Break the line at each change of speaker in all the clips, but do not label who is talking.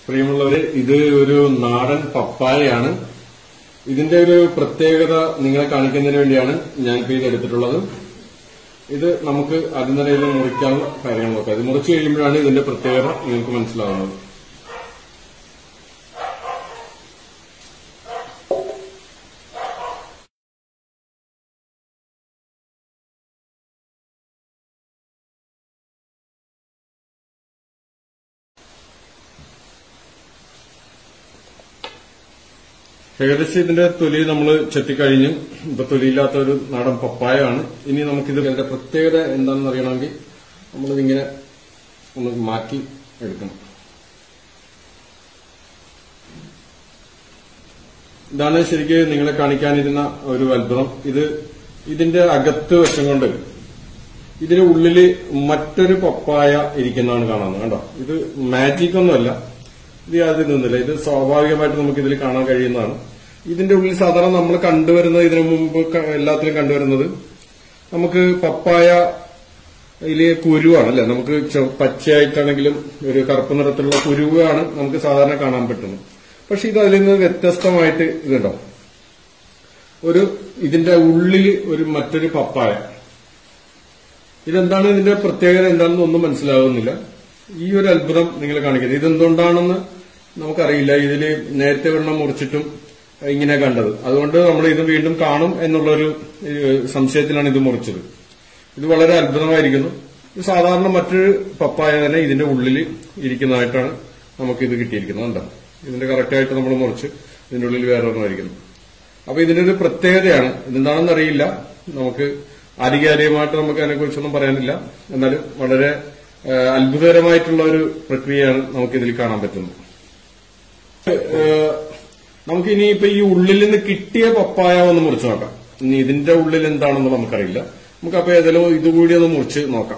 പ്രിയമുള്ളവരെ ഇത് ഒരു നാടൻ പപ്പായയാണ് ഇതിന്റെ ഒരു പ്രത്യേകത നിങ്ങളെ കാണിക്കുന്നതിന് വേണ്ടിയാണ് ഞാൻ ഇപ്പോൾ ഇത് എടുത്തിട്ടുള്ളത് ഇത് നമുക്ക് ആദ്യം തന്നെ ഇത് മുറിക്കാനുള്ള കാര്യങ്ങൾ നോക്കാം ഇത് മുറിച്ച് കഴിയുമ്പോഴാണ് ഇതിന്റെ പ്രത്യേകത നിങ്ങൾക്ക് മനസ്സിലാവുന്നത് ഏകദേശം ഇതിന്റെ തൊലി നമ്മൾ ചെത്തിക്കഴിഞ്ഞു ഇപ്പൊ തൊലിയില്ലാത്ത ഒരു നാടൻ പപ്പായമാണ് ഇനി നമുക്കിത് ഇതിന്റെ പ്രത്യേകത എന്താണെന്ന് അറിയണമെങ്കിൽ നമ്മളിതിങ്ങനെ ഒന്ന് മാറ്റി എടുക്കണം ഇതാണ് ശരിക്കും നിങ്ങളെ കാണിക്കാനിരുന്ന ഒരു അത്ഭുതം ഇത് ഇതിന്റെ അകത്ത് വശം കൊണ്ട് ഇതിന് ഉള്ളില് മറ്റൊരു പപ്പായ ഇരിക്കുന്നതാണ് കാണുന്നത് കണ്ടോ ഇത് മാജിക് ഒന്നുമല്ല ഇത് യാതൊന്നുമില്ല ഇത് സ്വാഭാവികമായിട്ട് നമുക്ക് ഇതിൽ കാണാൻ കഴിയുന്നതാണ് ഇതിന്റെ ഉള്ളിൽ സാധാരണ നമ്മൾ കണ്ടുവരുന്നത് ഇതിനു മുമ്പ് ക- എല്ലാത്തിലും കണ്ടുവരുന്നത് നമുക്ക് പപ്പായ ഇതില് കുരുവാണ് അല്ലെ നമുക്ക് ചെ- പച്ചയായിട്ടാണെങ്കിലും ഒരു കറുപ്പ് നിറത്തിലുള്ള കുരുവാണ് നമുക്ക് സാധാരണ കാണാൻ പറ്റുന്നത് പക്ഷെ ഇത് അതിൽ നിന്ന് വ്യത്യസ്തമായിട്ട് ഇതുണ്ടോ ഒരു ഇതിന്റെ ഉള്ളിൽ ഒരു മറ്റൊരു പപ്പായ ഇതെന്താണ് ഇതിന്റെ പ്രത്യേകത എന്താണെന്ന് ഒന്നും മനസ്സിലാകുന്നില്ല ഈ ഒരു അത്ഭുതം നിങ്ങൾ കാണിക്കുന്നത് ഇതെന്തുകൊണ്ടാണെന്ന് നമുക്കറിയില്ല ഇതില് നേരത്തെ ഒരെണ്ണം മുറിച്ചിട്ടും ഇങ്ങനെ കണ്ടത് അതുകൊണ്ട് നമ്മൾ ഇത് വീണ്ടും കാണും എന്നുള്ളൊരു ഏഹ്, സംശയത്തിലാണ് ഇത് മുറിച്ചത് ഇത് വളരെ അത്ഭുതമായിരിക്കുന്നു ഇത് സാധാരണ മറ്റൊരു പപ്പായ തന്നെ ഇതിന്റെ ഉള്ളിൽ ഇരിക്കുന്നതായിട്ടാണ് നമുക്ക് ഇത് കിട്ടിയിരിക്കുന്നത് കണ്ടോ ഇതിന്റെ കറക്റ്റായിട്ട് നമ്മൾ മുറിച്ച് ഇതിന്റെ ഉള്ളിൽ വേറെ ഒരെണ്ണമായിരിക്കുന്നു അപ്പൊ ഇതിന്റെ ഒരു പ്രത്യേകതയാണ് ഇതെന്താണെന്ന് അറിയില്ല നമുക്ക് ആധികാരികമായിട്ട് നമുക്ക് അതിനെക്കുറിച്ചൊന്നും പറയാനില്ല എന്നാലും വളരെ ആ, അത്ഭുതകരമായിട്ടുള്ള ഒരു പ്രക്രിയയാണ് നമുക്ക് ഇതിൽ കാണാൻ പറ്റുന്നത് ഏഹ്, നമുക്ക് ഇനി ഇപ്പൊ ഈ ഉള്ളിൽ നിന്ന് കിട്ടിയ പപ്പായ ഒന്ന് മുറിച്ച് നോക്കാം ഇനി ഇതിന്റെ ഉള്ളിൽ എന്താണെന്ന് നമുക്കറിയില്ല നമുക്ക് അപ്പൊ ഏതായാലും ഇതുകൂടി ഒന്ന് മുറിച്ച് നോക്കാം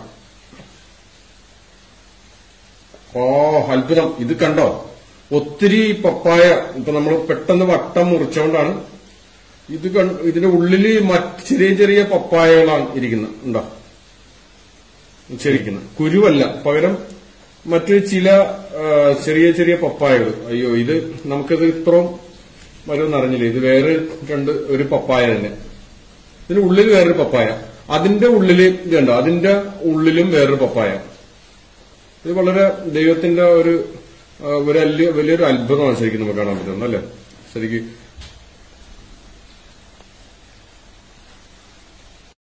ഓ അത്ഭുതം ഇത് കണ്ടോ ഒത്തിരി പപ്പായ ഇപ്പൊ നമ്മൾ പെട്ടെന്ന് വട്ടം മുറിച്ചോണ്ടാണ് ഇത് കൺ- ഇതിന്റെ ഉള്ളില് മറ്റ് ചെറിയ ചെറിയ പപ്പായകളാണ് ഇരിക്കുന്നത് ഉണ്ടോ ശരിക്കുന്നത് കുരുവല്ല പകരം മറ്റു ചില ആ, ചെറിയ ചെറിയ പപ്പായകൾ അയ്യോ ഇത് നമുക്കിത് ഇത്രയും മരം അറിഞ്ഞില്ല ഇത് വേറെ രണ്ട് ഒരു പപ്പായ തന്നെ ഇതിന്റെ ഉള്ളിൽ വേറൊരു പപ്പായ അതിന്റെ ഉള്ളില് ഇത് കണ്ടോ അതിന്റെ ഉള്ളിലും വേറൊരു പപ്പായ ഇത് വളരെ ദൈവത്തിന്റെ ഒരു ആ, ഒരു അല്യ- വലിയൊരു അത്ഭുതമാണ് ശരിക്കും നമുക്ക് കാണാൻ പറ്റുന്നത് അല്ലേ ശരിക്കും